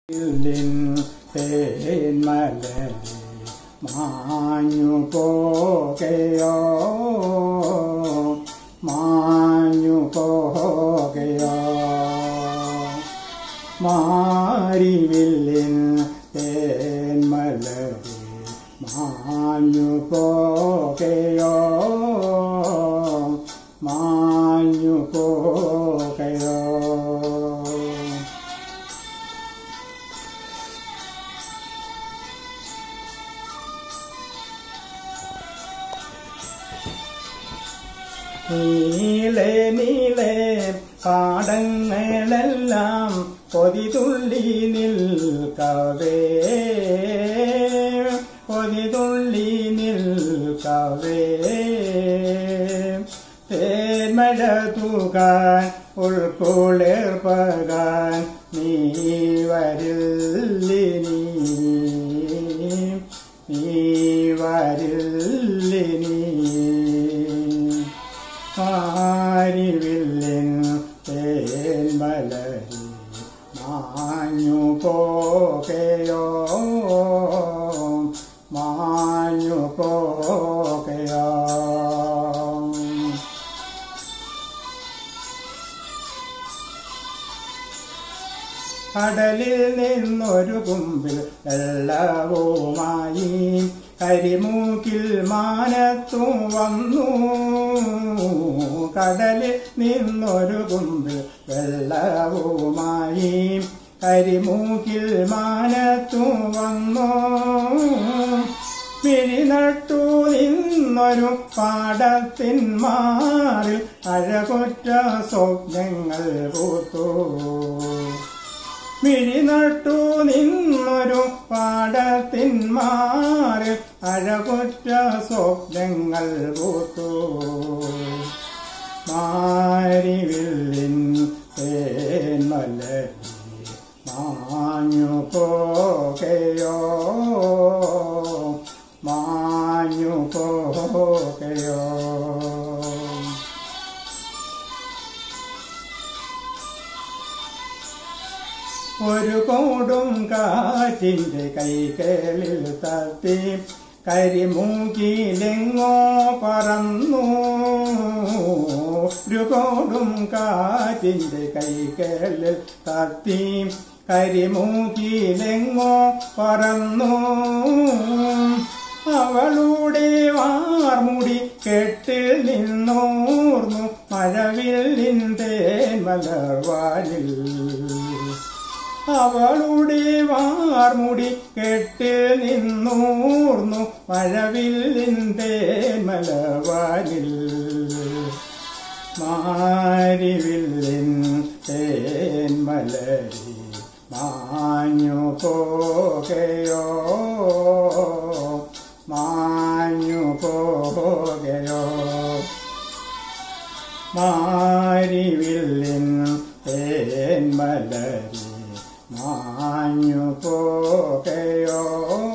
ിൻ തേന്മലരെ മാഞ്ഞു പോകയോ മാഞ്ഞു പോകയോ മാരിവില്ലിൻ തേന്മലരെ മാഞ്ഞു പോകയോ മാഞ്ഞു പോകയോ നീളെ നീളെ പാടങ്ങളെല്ലാം പൊതിതുള്ളി നിൽക്കവേ പൊതിതുള്ളി നിൽക്കവേ തേന്മഴ തൂകാൻ ഉൾക്കുളിർപ്പകാൻ നീ വരില്ലിനി നീ വരില്ലിനി ആരിവില്ലിൻ തേന്മലരി മാഞ്ഞു പോകയോ മാഞ്ഞു പോകയോ കടലിൽ നിന്നൊരു കുമ്പിൽ വെള്ളവുമായി കരിമൂക്കിൽ മാനത്തു വന്നു കടലിൽ നിന്നൊരു കുമ്പിൽ വെള്ളവുമായി കരിമൂക്കിൽ മാനത്തു വന്നു പിരിനട്ടു നിന്നൊരു പാടത്തിൻ മാറിൽ അഴകൊറ്റ സ്വപ്നങ്ങൾ പൂത്തു മിഴിനട്ടു നിന്നൊരു പാടത്തിൻ മാറിൽ അഴകൊറ്റ സ്വപ്നങ്ങൾ പൂത്തു മാരിവില്ലിൻ തേന്മലരി മാഞ്ഞു പോകയോ മാഞ്ഞു പോകയോ ഒരു കോടും കാറ്റിന്റെ കൈകളിൽ തത്തി കരിമൂക്കിലെങ്ങോ പറന്നു ഒരു കോടും കാറ്റിന്റെ കൈകളിൽ തത്തി കരിമൂക്കിലെങ്ങോ പറന്നു അവളുടെ വാർമുടി കെട്ടിൽ നിന്നോർന്നു മഴവില്ലിൻ തേന്മലർവാലിൽ അവളുടെ വാർമുടി കെട്ടിൽ നിന്നൂർന്നു മഴവില്ലിന്റെ മലവാനിൽ മാരിവില്ലിൻ തേന്മലരി മാഞ്ഞു പോകയോ മാഞ്ഞു പോകയോ മാരിവില്ലിൻ തേന്മലരി മാഞ്ഞു പോകയോ